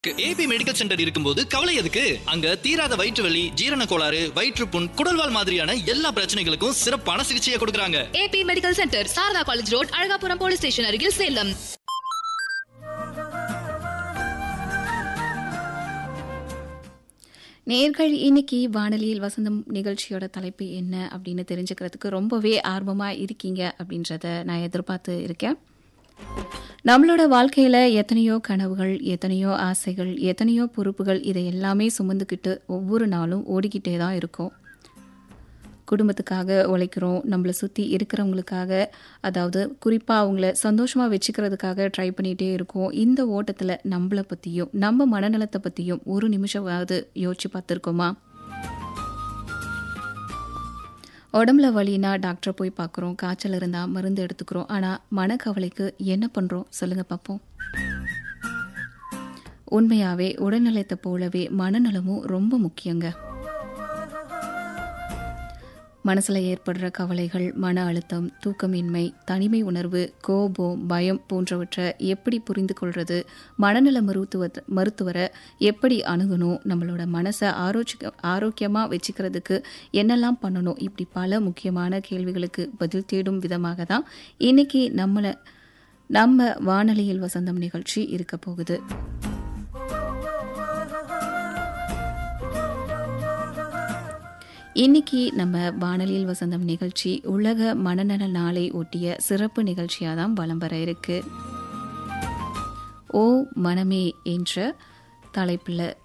AB medical centre இருக்கும்போது கவலை எதுக்கு அங்க தீராத வயிற்று வலி ஜீரண கோளாறு வயிற்றுப்புண் குடல்வால் மாதிரியான எல்லா பிரச்சனைகளுக்கும் சிறப்பான சிகிச்சையை கொடுக்கறாங்க A B medical centre Sharada college road Azhagapuram police station அருகில் சேலம் நேர்கள் இன்னைக்கு வானொலியில் வசந்தம் நிகழ்ச்சியோட தலைப்பு என்ன அப்படின்னு தெரிஞ்சுக்கிறதுக்கு ரொம்பவே ஆர்வமாக இருக்கீங்க அப்படின்றத நான் எதிர்பார்த்து இருக்கேன் நம்மளோட வாழ்க்கையில் எத்தனையோ கனவுகள் எத்தனையோ ஆசைகள் எத்தனையோ பொறுப்புகள் இதை எல்லாமே சுமந்துக்கிட்டு ஒவ்வொரு நாளும் ஓடிக்கிட்டே தான் இருக்கும் குடும்பத்துக்காக உழைக்கிறோம் நம்மளை சுற்றி இருக்கிறவங்களுக்காக அதாவது குறிப்பாக அவங்கள சந்தோஷமாக வச்சுக்கிறதுக்காக ட்ரை பண்ணிகிட்டே இருக்கோம் இந்த ஓட்டத்தில் நம்மளை பற்றியும் நம்ம மனநலத்தை பற்றியும் ஒரு நிமிஷமாவது யோசிச்சு பார்த்துருக்கோமா உடம்புல வலினா டாக்டரை போய் பார்க்குறோம் காய்ச்சல் இருந்தால் மருந்து எடுத்துக்கிறோம் ஆனால் மனக்கவலைக்கு என்ன பண்ணுறோம் சொல்லுங்கள் பார்ப்போம் உண்மையாகவே உடல்நலத்தை போலவே மனநலமும் ரொம்ப முக்கியங்க மனசில் ஏற்படுற கவலைகள் மன அழுத்தம் தூக்கமின்மை தனிமை உணர்வு கோபம் பயம் போன்றவற்றை எப்படி புரிந்து கொள்வது மனநல மருத்துவ மருத்துவரை எப்படி அணுகணும் நம்மளோட மனசை ஆரோக்கிய ஆரோக்கியமாக வச்சுக்கிறதுக்கு என்னெல்லாம் பண்ணணும் இப்படி பல முக்கியமான கேள்விகளுக்கு பதில் தேடும் விதமாக தான் இன்னைக்கு நம்மளை நம்ம வானொலியில் வசந்தம் நிகழ்ச்சி இருக்க போகுது இன்னைக்கு நம்ம வானொலியில் வசந்தம் நிகழ்ச்சி உலக மனநல நாளை ஒட்டிய சிறப்பு நிகழ்ச்சியாக தான் வலம் வர இருக்கு ஓ மனமே என்ற தலைப்பில்